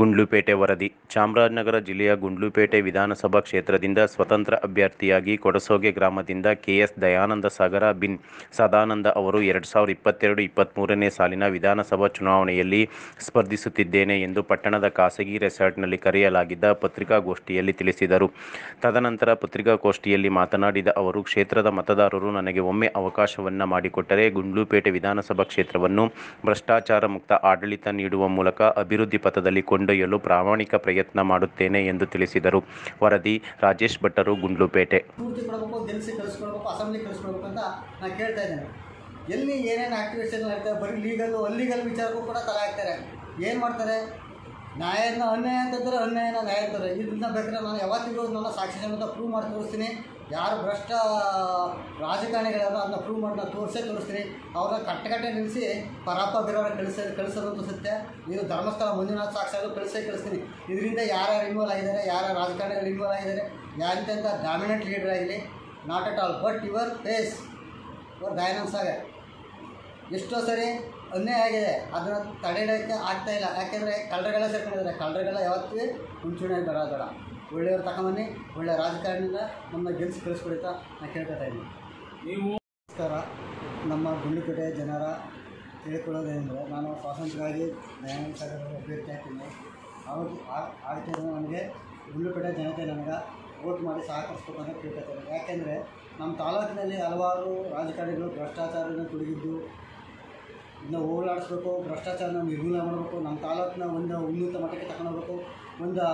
ಗುಂಡ್ಲುಪೇಟೆ ವರದಿ ಚಾಮರಾಜನಗರ ಜಿಲ್ಲೆಯ ಗುಂಡ್ಲುಪೇಟೆ ವಿಧಾನಸಭಾ ಕ್ಷೇತ್ರದಿಂದ ಸ್ವತಂತ್ರ ಅಭ್ಯರ್ಥಿಯಾಗಿ ಕೊಡಸೋಗೆ ಗ್ರಾಮದಿಂದ ಕೆಎಸ್ ದಯಾನಂದ ಸಾಗರ ಬಿನ್ ಸದಾನಂದ ಅವರು ಎರಡು ಸಾವಿರದ ಇಪ್ಪತ್ತೆರಡು ಇಪ್ಪತ್ತ್ಮೂರನೇ ಸಾಲಿನ ವಿಧಾನಸಭಾ ಚುನಾವಣೆಯಲ್ಲಿ ಸ್ಪರ್ಧಿಸುತ್ತಿದ್ದೇನೆ ಎಂದು ಪಟ್ಟಣದ ಖಾಸಗಿ ರೆಸಾರ್ಟ್ನಲ್ಲಿ ಕರೆಯಲಾಗಿದ್ದ ಪತ್ರಿಕಾಗೋಷ್ಠಿಯಲ್ಲಿ ತಿಳಿಸಿದರು ತದನಂತರ ಪತ್ರಿಕಾಗೋಷ್ಠಿಯಲ್ಲಿ ಮಾತನಾಡಿದ ಅವರು ಕ್ಷೇತ್ರದ ಮತದಾರರು ನನಗೆ ಒಮ್ಮೆ ಅವಕಾಶವನ್ನು ಮಾಡಿಕೊಟ್ಟರೆ ಗುಂಡ್ಲುಪೇಟೆ ವಿಧಾನಸಭಾ ಕ್ಷೇತ್ರವನ್ನು ಭ್ರಷ್ಟಾಚಾರ ಮುಕ್ತ ಆಡಳಿತ ನೀಡುವ ಮೂಲಕ ಅಭಿವೃದ್ಧಿ ಪಥದಲ್ಲಿ ಕೊಂಡೊಯ್ಯಲು ಪ್ರಾಮಾಣಿಕ ಪ್ರಯತ್ನ ಮಾಡುತ್ತೇನೆ ಎಂದು ತಿಳಿಸಿದರು ವರದಿ ರಾಜೇಶ್ ಭಟ್ಟರು ಗುಂಡ್ಲುಪೇಟೆ ಪೂರ್ತಿ ಕೊಡಬೇಕು ಗೆಲ್ಲಿಸಿ ಕಳಿಸ್ಕೊಡ್ಬೇಕು ಅಸೆಂಬ್ಲಿ ಕಳಿಸ್ಕೊಡ್ಬೇಕು ಅಂತ ನಾನು ಕೇಳ್ತಾ ಇದ್ದೇನೆ ಎಲ್ಲಿ ಏನೇನು ಆಕ್ಟಿವಿಟೀಸ್ ಇರ್ತವೆ ಬರೀ ಲೀಗಲ್ಲು ಅಲ್ಲಿಗಲ್ ವಿಚಾರಕ್ಕೂ ಕೂಡ ತಲೆ ಹಾಕ್ತಾರೆ ಏನು ಮಾಡ್ತಾರೆ ನ್ಯಾಯನ ಅನ್ಯಾಯ ಅಂತಂದ್ರೆ ಅನ್ಯಾಯನ ನ್ಯಾಯ ಅಂತಾರೆ ಇದನ್ನ ಬೇಕಾದ್ರೆ ನಾನು ಯಾವತ್ತಿಗೂ ನನ್ನ ಸಾಕ್ಷಿ ಸಮೇತ ಪ್ರೂವ್ ಮಾಡಿ ತೋರಿಸ್ತೀನಿ ಯಾರು ಭ್ರಷ್ಟ ರಾಜಕಾರಣಿಗಳಾದ್ರು ಅದನ್ನ ಪ್ರೂವ್ ಮಾಡಿ ನಾನು ತೋರಿಸೇ ತೋರಿಸ್ತೀನಿ ಅವ್ರನ್ನ ಕಟ್ಟಕಟ್ಟೆ ನಿಲ್ಲಿಸಿ ಪರಪ್ಪ ಬಿರೋರ ಕಳಿಸ ಕಳಿಸೋದಂತೂ ಸತ್ಯ ಇದು ಧರ್ಮಸ್ಥಳ ಮಂಜುನಾಥ ಸಾಕ್ಷಾತ್ ಕಳಿಸೇ ಕಳಿಸ್ತೀನಿ ಇದರಿಂದ ಯಾರ್ಯಾರು ಇನ್ವಾಲ್ವ್ ಆಗಿದ್ದಾರೆ ಯಾರ ರಾಜಕಾರಣಿಗಳು ಇನ್ವಾಲ್ವ್ ಆಗಿದ್ದಾರೆ ಯಾರಿಂತ ಡಾಮಿನೆಂಟ್ ಲೀಡರ್ ಆಗಲಿ not at all but your face your Dayanand Sagar ಎಷ್ಟೋ ಸರಿ ಅನ್ಯಾಯ ಆಗಿದೆ ಅದನ್ನು ತಡೆಯೋಕ್ಕೆ ಆಗ್ತಾ ಇಲ್ಲ ಯಾಕೆಂದರೆ ಕಳ್ಳರೆಲ್ಲ ಸೇರ್ಕೊಂಡಿದ್ದಾರೆ ಕಳ್ಳರೆಲ್ಲ ಯಾವತ್ತೂ ಮುಂಚೂಣಿಯಾಗಿ ಬರೋದು ಬೇಡ ಒಳ್ಳೆಯವ್ರು ತಗೊಂಬನ್ನಿ ಒಳ್ಳೆಯ ರಾಜಕಾರಣಿಯಿಂದ ನಮ್ಮನ್ನ ಗೆಲ್ಲಿಸಿ ಕಳಿಸ್ಕೊಡಿ ಅಂತ ನಾನು ಕೇಳ್ಕೊತಾ ಇದ್ದೀನಿ ನಮಸ್ಕಾರ ನಮ್ಮ ಗುಂಡ್ಲುಪೇಟೆ ಜನರ ತಿಳ್ಕೊಳ್ಳೋದೇನೆಂದರೆ ನಾನು ಸ್ವಾತಂತ್ರ್ಯವಾಗಿ ದಯಾನಂದ ಸಾಗರ್ ಅವರ ಅಭ್ಯರ್ಥಿ ಆಗ್ತೀನಿ ಅವಾಗ ಆಗ್ತಿದ್ರೆ ನನಗೆ ಗುಂಡ್ಲುಪೇಟೆ ಜನತೆ ನನಗೆ ವೋಟ್ ಮಾಡಿ ಸಹಕರಿಸ್ಬೇಕು ಅಂತ ಕೇಳ್ಕೊತಾರೆ ಯಾಕೆಂದರೆ ನಮ್ಮ ತಾಲೂಕಿನಲ್ಲಿ ಹಲವಾರು ರಾಜಕಾರಣಿಗಳು ಭ್ರಷ್ಟಾಚಾರದಿಂದ ತುಡುಗಿದ್ದು ಇದನ್ನ ಹೋಗಲಾಡಿಸ್ಬೇಕು ಭ್ರಷ್ಟಾಚಾರನ ನಿರ್ಮೂಲನೆ ಮಾಡಬೇಕು ನಮ್ಮ ತಾಲೂಕಿನ ಒಂದು ಉನ್ನತ ಮಟ್ಟಕ್ಕೆ ತಗೊಂಡೋಗ್ಬೇಕು ಒಂದು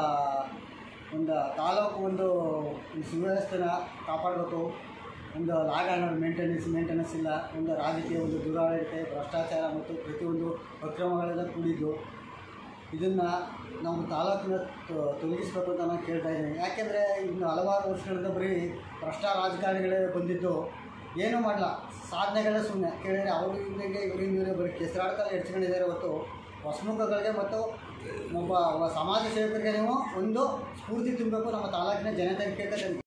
ಒಂದು ತಾಲೂಕು ಒಂದು ಸುವ್ಯವಸ್ಥೆನ ಕಾಪಾಡಬೇಕು ಒಂದು law and order maintenance maintenance ಇಲ್ಲ ಒಂದು ರಾಜಕೀಯ ಒಂದು ದುರಾಡಳಿತ ಭ್ರಷ್ಟಾಚಾರ ಮತ್ತು ಪ್ರತಿಯೊಂದು ಅಕ್ರಮಗಳಿಂದ ಕೂಡಿದ್ದು ಇದನ್ನು ನಾವು ತಾಲೂಕಿನ ತೊ- ತೊಲಗಿಸ್ಬೇಕು ಅಂತ ನಾನು ಕೇಳ್ತಾ ಇದ್ದೀನಿ ಯಾಕೆಂದರೆ ಇನ್ನು ಹಲವಾರು ವರ್ಷಗಳಿಂದ ಬರೀ ಭ್ರಷ್ಟ ರಾಜಕಾರಣಿಗಳೇ ಬಂದಿದ್ದು ಏನೂ ಮಾಡಲ್ಲ ಸಾಧನೆಗಳೇ ಸುಮ್ಮನೆ ಕೇಳಿದರೆ ಅವರು ಹಿಂಗೆ ಇವರು ಹಿಂಗೆ ಬರೀ ಕೆಸರಾಡ್ತಾರೆ ಹೆಚ್ಕೊಂಡಿದ್ದಾರೆ ಹೊತ್ತು ಹೊಸಮುಖಗಳಿಗೆ ಮತ್ತು ಒಬ್ಬ ಒಬ್ಬ ಸಮಾಜ ಸೇವಕರಿಗೆ ನೀವು ಒಂದು ಸ್ಫೂರ್ತಿ ತುಂಬಬೇಕು ನಮ್ಮ ತಾಲೂಕಿನ ಜನತೆಗೆ ಕೇಳ್ತಾ